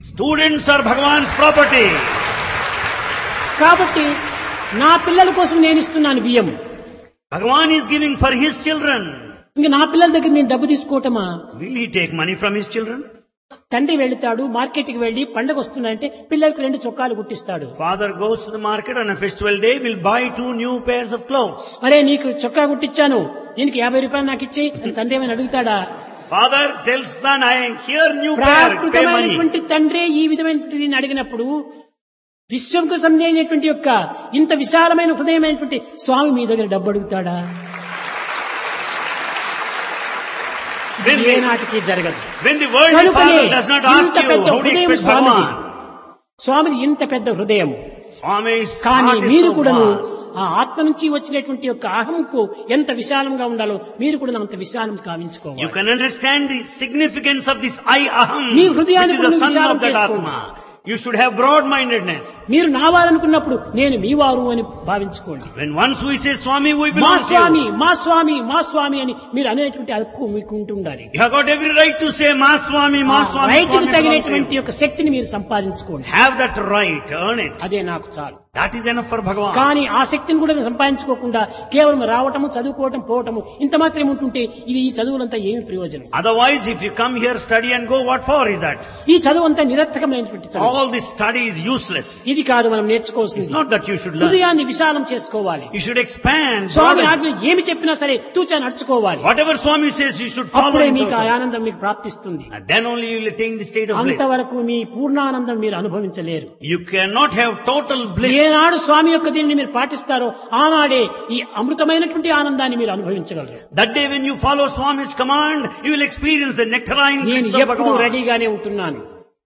Students are Bhagavan's property. కాబట్టి నా పిల్లల కోసం నేను ఇస్తున్నాను బియ్యం Bhagavan is giving for his children. ఇంక నా పిల్లల దగ్గర నేను డబ్బు తీసుకోవటమా Will he take money from his children? తండ్రి వెళుతాడు మార్కెట్కి వెళ్లి పండగ వస్తున్నాయంటే పిల్లలకు రెండు చొక్కాలు కుట్టిస్తాడు Father goes to the market on a festival day, will buy two new pairs of clothes. అరే నీకు చొక్కా కుట్టించాను దీనికి యాభై రూపాయలు నాకు ఇచ్చి అని తండ్రి ఏమైనా అడుగుతాడా Father tells son, I am here new pair, pay money. ప్రాకృతమైనటువంటి తండ్రే ఈ విధమైనటువంటి అడిగినప్పుడు విశ్వంకు సంబంధించినటువంటి యొక్క ఇంత విశాలమైన హృదయమైనటువంటి స్వామి మీ దగ్గర డబ్బు అడుగుతాడా When ఏ the, నాటికి జరగదు when the worldly కనుకనే father does not ask ఇంత you, పెద్ద how do you హృదయం expect స్వామిది Bhagavan? స్వామిది ఇంత పెద్ద హృదయం Swami's కానీ heart is మీరు so కూడాను vast. ఆ ఆత్మ నుంచి వచ్చినటువంటి యొక్క అహంకు ఎంత విశాలంగా ఉండాలో మీరు కూడా అంత విశాలం You కావించుకోవాలి can understand the significance of this I aham, me which హృదయాన్ని is the కూడా son విశాలం of that చేసుకోండి. Atma. You should have broad-mindedness. మీరు నా వారనుకున్నప్పుడు నేను మీ వారు అని భావించుకోండి When once we say Swami, we మా belong to స్వామి you. మా స్వామి మా స్వామి అని మీరు అనేటువంటి హక్కు మీకు ఉంటుండాలి You have got every right to say Ma Swami, Ma Swami, రైతుకు Swami belong to తగినటువంటి you. యొక్క శక్తిని మీరు సంపాదించుకోండి Have that right, earn it. అదే నాకు చాలు That is enough for Bhagavan. కానీ ఆ శక్తిని కూడా సంపాదించుకోకుండా కేవలం రావటము చదువుకోవటం పోవటము ఇంత మాత్రమే ఉంటుంటే ఇది ఈ చదువులంతా ఏమి ప్రయోజనం Otherwise, if you come here, study and go, what for is that? ఈ చదువు అంతా నిరర్థకమైనటువంటి చదువు All this study is useless. ఇది కాదు మనం It's నేర్చుకోవాల్సింది not that you should learn. హృదయాన్ని విశాలం చేసుకోవాలి You should expand. Swamy broaden. ఆజ్ఞ ఏమి చెప్పినా సరే తూచా నడుచుకోవాలి Whatever Swami says, you should follow అప్పుడే it. మీకు ఆ totally. ఆనందం మీకు ప్రాప్తిస్తుంది And then only you will attain the state of bliss. అంతవరకు మీ పూర్ణానందం మీరు అనుభవించలేరు You cannot have total bliss. ఏనాడు స్వామి యొక్క దీనిని మీరు పాటిస్తారో ఆనాడే ఈ అమృతమైనటువంటి ఆనందాన్ని మీరు అనుభవించగలరు That day when you follow Swami's command, you will experience the nectarine నేను bliss of ఎప్పుడు Bhagavan. రెడీగానే ఉంటున్నాను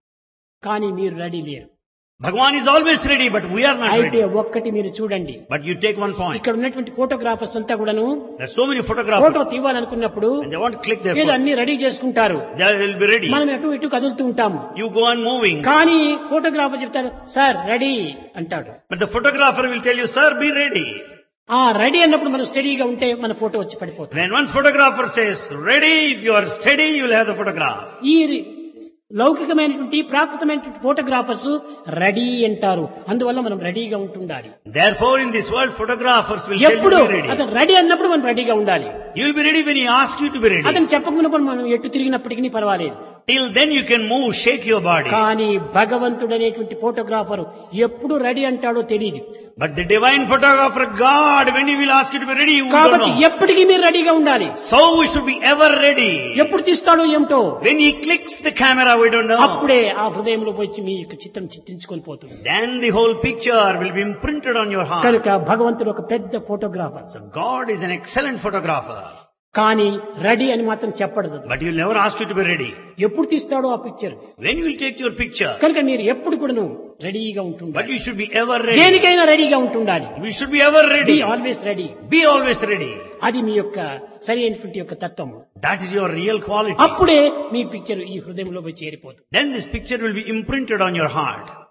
కానీ మీరు రెడీ లేరు Bhagavan is always ready, but we are not అయితే ready. ఒక్కటి మీరు చూడండి But you take one point. ఇక్కడ ఉన్నటువంటి ఫోటోగ్రాఫర్స్ అంతా కూడాను There are so many photographers, photo తీయాలనుకున్నప్పుడు and they want to click their ఏదో photo. అన్ని రెడీ చేసుకుంటారు They will be ready. మనం అటు ఇటు కదులుతూ ఉంటాము You go on moving. కానీ ఫోటోగ్రాఫర్ చెప్తారు సార్ రెడీ అంటాడు But the photographer will tell you, sir, be ready. ఆ రెడీ అన్నప్పుడు మనం స్టడీగా ఉంటే మన ఫోటో వచ్చి పడిపోతుంది When one photographer says, ready, if you are steady, you will have the photograph. ఈ రి- లౌకికమైనటువంటి ప్రాకృతమైనటువంటి ఫోటోగ్రాఫర్స్ రెడీ అంటారు అందువల్ల మనం రెడీగా ఉంటుండాలి Therefore, in this world, photographers will tell you ఎప్పుడు to be ready. అతను రెడీ అన్నప్పుడు మనం రెడీగా ఉండాలి You will be ready when he asks you to be ready. అతను చెప్పకుండా మనం ఎటు తిరిగినప్పటికీ పర్వాలేదు Till then you can move, shake your body. కానీ భగవంతుడు అనేటువంటి ఫోటోగ్రాఫర్ ఎప్పుడు రెడీ అంటాడో తెలియదు But the divine photographer, God, when he will ask you to be ready, you don't కాబట్టి know. ఎప్పటికీ మీరు రెడీగా ఉండాలి So we should be ever ready. ఎప్పుడు తీస్తాడో ఏమిటో When he clicks the camera, we don't know. అప్పుడే ఆ హృదయంలో వచ్చి మీ యొక్క చిత్తం చిత్తించుకొని పోతుంది Then the whole picture will be imprinted on your heart. కనుక భగవంతుడు ఒక పెద్ద photographer So God is an excellent photographer. కానీ రెడీ అని మాత్రం చెప్పడదు But he'll never ask you to be ready. ఎప్పుడు తీస్తాడో ఆ picture When you will take your picture, కనుక మీరు ఎప్పుడు కూడాను రెడీగా but ఉంటుండాలి you should be ever ready. దేనికైనా రెడీగా ఉంటుండాలి We should be ever be ready. Always ready Be always ready. అది మీ యొక్క సరి అయినటువంటి యొక్క తత్వం That is your real quality. అప్పుడే మీ పిక్చర్ ఈ హృదయంలో పోయి చేరిపోతుంది Then this picture will be imprinted on your heart.